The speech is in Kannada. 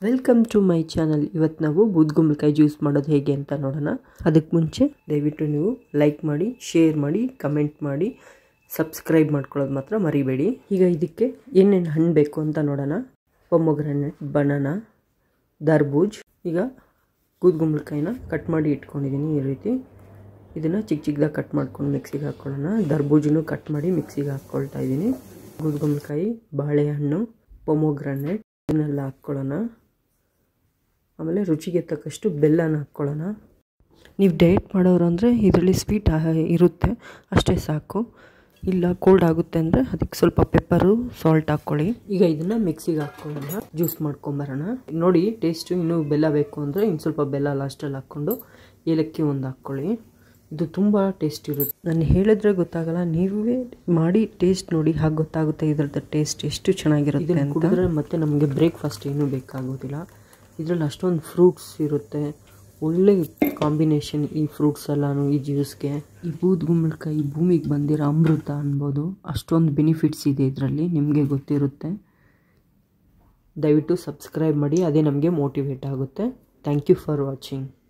ವೆಲ್ಕಮ್ ಟು ಮೈ ಚಾನಲ್ ಇವತ್ತು ನಾವು ಬೂದ್ಗುಂಬಳಕಾಯಿ ಜ್ಯೂಸ್ ಮಾಡೋದು ಹೇಗೆ ಅಂತ ನೋಡೋಣ ಅದಕ್ಕೆ ಮುಂಚೆ ದಯವಿಟ್ಟು ನೀವು ಲೈಕ್ ಮಾಡಿ ಶೇರ್ ಮಾಡಿ ಕಮೆಂಟ್ ಮಾಡಿ ಸಬ್ಸ್ಕ್ರೈಬ್ ಮಾಡ್ಕೊಳ್ಳೋದು ಮಾತ್ರ ಮರಿಬೇಡಿ ಈಗ ಇದಕ್ಕೆ ಏನೇನು ಹಣ್ಣು ಬೇಕು ಅಂತ ನೋಡೋಣ ಪೊಮೊಗ್ರಾನೆಟ್ ಬನಾನಾ ದರ್ಬೂಜ್ ಈಗ ಗೂದ್ಗುಂಬಳಕಾಯಿನ ಕಟ್ ಮಾಡಿ ಇಟ್ಕೊಂಡಿದ್ದೀನಿ ಈ ರೀತಿ ಇದನ್ನು ಚಿಕ್ಕ ಚಿಕ್ಕದಾಗಿ ಕಟ್ ಮಾಡ್ಕೊಂಡು ಮಿಕ್ಸಿಗೆ ಹಾಕ್ಕೊಳ್ಳೋಣ ದರ್ಬೂಜನ್ನು ಕಟ್ ಮಾಡಿ ಮಿಕ್ಸಿಗೆ ಹಾಕ್ಕೊಳ್ತಾ ಇದ್ದೀನಿ ಗೂದ್ಗುಂಬಳಕಾಯಿ ಬಾಳೆಹಣ್ಣು ಪೊಮೊಗ್ರಾನೆಟ್ ಇದನ್ನೆಲ್ಲ ಹಾಕ್ಕೊಳ್ಳೋಣ ಆಮೇಲೆ ರುಚಿಗೆ ತಕ್ಕಷ್ಟು ಬೆಲ್ಲನ ಹಾಕ್ಕೊಳ್ಳೋಣ ನೀವು ಡಯಟ್ ಮಾಡೋರು ಅಂದರೆ ಇದರಲ್ಲಿ ಸ್ವೀಟ್ ಇರುತ್ತೆ ಅಷ್ಟೇ ಸಾಕು ಇಲ್ಲ ಕೋಲ್ಡ್ ಆಗುತ್ತೆ ಅಂದರೆ ಅದಕ್ಕೆ ಸ್ವಲ್ಪ ಪೆಪ್ಪರು ಸಾಲ್ಟ್ ಹಾಕ್ಕೊಳ್ಳಿ ಈಗ ಇದನ್ನು ಮಿಕ್ಸಿಗೆ ಹಾಕ್ಕೊಳ್ಳೋಣ ಜ್ಯೂಸ್ ಮಾಡ್ಕೊಂಬರೋಣ ನೋಡಿ ಟೇಸ್ಟು ಇನ್ನೂ ಬೆಲ್ಲ ಬೇಕು ಅಂದರೆ ಇನ್ನು ಸ್ವಲ್ಪ ಬೆಲ್ಲ ಲಾಸ್ಟಲ್ಲಿ ಹಾಕ್ಕೊಂಡು ಏಲಕ್ಕಿ ಒಂದು ಹಾಕ್ಕೊಳ್ಳಿ ಇದು ತುಂಬ ಟೇಸ್ಟ್ ಇರುತ್ತೆ ನಾನು ಹೇಳಿದ್ರೆ ಗೊತ್ತಾಗಲ್ಲ ನೀವೇ ಮಾಡಿ ಟೇಸ್ಟ್ ನೋಡಿ ಹಾಗೆ ಗೊತ್ತಾಗುತ್ತೆ ಇದ್ರದ್ದು ಟೇಸ್ಟ್ ಎಷ್ಟು ಚೆನ್ನಾಗಿರುತ್ತೆ ಅಂತ ಕುಡಿದ್ರೆ ಮತ್ತೆ ನಮಗೆ ಬ್ರೇಕ್ಫಾಸ್ಟ್ ಏನೂ ಬೇಕಾಗೋದಿಲ್ಲ ಇದರಲ್ಲಿ ಅಷ್ಟೊಂದು ಫ್ರೂಟ್ಸ್ ಇರುತ್ತೆ ಒಳ್ಳೆ ಕಾಂಬಿನೇಷನ್ ಈ ಫ್ರೂಟ್ಸ್ ಎಲ್ಲಾನು ಈ ಜ್ಯೂಸ್ಗೆ ಈ ಬೂದ್ಗುಂಬಳಕಾಯಿ ಭೂಮಿಗೆ ಬಂದಿರೋ ಅಮೃತ ಅನ್ಬೋದು ಅಷ್ಟೊಂದು ಬೆನಿಫಿಟ್ಸ್ ಇದೆ ಇದರಲ್ಲಿ ನಿಮಗೆ ಗೊತ್ತಿರುತ್ತೆ ದಯವಿಟ್ಟು ಸಬ್ಸ್ಕ್ರೈಬ್ ಮಾಡಿ ಅದೇ ನಮಗೆ ಮೋಟಿವೇಟ್ ಆಗುತ್ತೆ ಥ್ಯಾಂಕ್ ಯು ಫಾರ್ ವಾಚಿಂಗ್